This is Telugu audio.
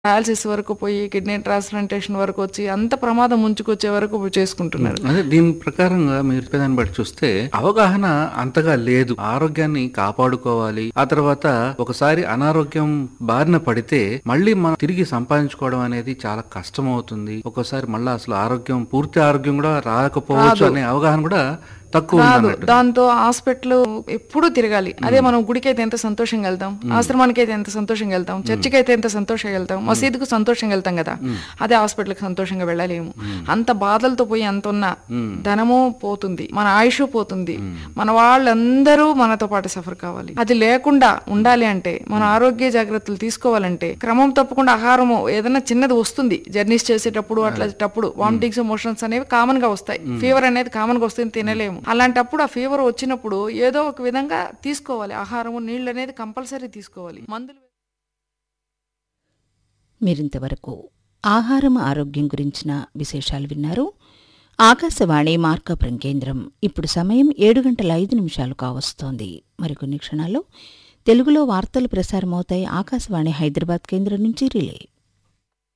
డయాలసిస్ వరకు పోయి కిడ్నీ ట్రాన్స్ప్లాంటేషన్ వరకు వచ్చి అంత ప్రమాదం ముంచుకొచ్చే వరకు చేసుకుంటున్నారు అదే దీని ప్రకారంగా మీరు చెప్పేదాన్ని బట్టి చూస్తే అవగాహన అంతగా లేదు ఆరోగ్యాన్ని కాపాడుకోవాలి ఆ తర్వాత ఒకసారి అనారోగ్యం బారిన పడితే మళ్ళీ మనం తిరిగి సంపాదించుకోవడం అనేది చాలా కష్టం అవుతుంది ఒక్కోసారి మళ్ళీ అసలు ఆరోగ్యం పూర్తి ఆరోగ్యం కూడా రాకపోవచ్చు అనే అవగాహన కూడా తక్కువ రాదు ఉందన్నట్టు దాంతో హాస్పిటల్ ఎప్పుడూ తిరగాలి అదే మనం గుడికి అయితే ఎంత సంతోషంగా వెళ్తాం ఆశ్రమానికి అయితే ఎంత సంతోషంగా వెళ్తాం చర్చికి అయితే ఎంత సంతోషంగా వెళ్తాం మసీదుకు సంతోషంగా వెళ్తాం కదా అదే హాస్పిటల్కి సంతోషంగా వెళ్ళలేము అంత బాధలతో పోయి అంత ఉన్న ధనము పోతుంది మన ఆయుష్ పోతుంది మన వాళ్ళందరూ మనతో పాటు సఫర్ కావాలి అది లేకుండా ఉండాలి అంటే మన ఆరోగ్య జాగ్రత్తలు తీసుకోవాలంటే క్రమం తప్పకుండా ఆహారము ఏదైనా చిన్నది వస్తుంది జర్నీస్ చేసేటప్పుడు అట్లాంటప్పుడు వామిటింగ్స్ మోషన్స్ అనేవి కామన్ గా వస్తాయి ఫీవర్ అనేది కామన్ గా వస్తుంది తినలేము అలాంటప్పుడు ఆ ఫీవర్ వచ్చినప్పుడు ఏదో ఒక విధంగా తీసుకోవాలి ఆహారము నీళ్ళు అనేది కంపల్సరీ తీసుకోవాలి మందులు మీరింతవరకు ఆహారం ఆరోగ్యం గురించిన విశేషాలు విన్నారు ఆకాశవాణి మార్కాపురం కేంద్రం ఇప్పుడు సమయం ఏడు గంటల ఐదు నిమిషాలు కావస్తోంది మరికొన్ని క్షణాల్లో తెలుగులో వార్తలు ప్రసారమవుతాయి ఆకాశవాణి హైదరాబాద్ కేంద్రం నుంచి రిలే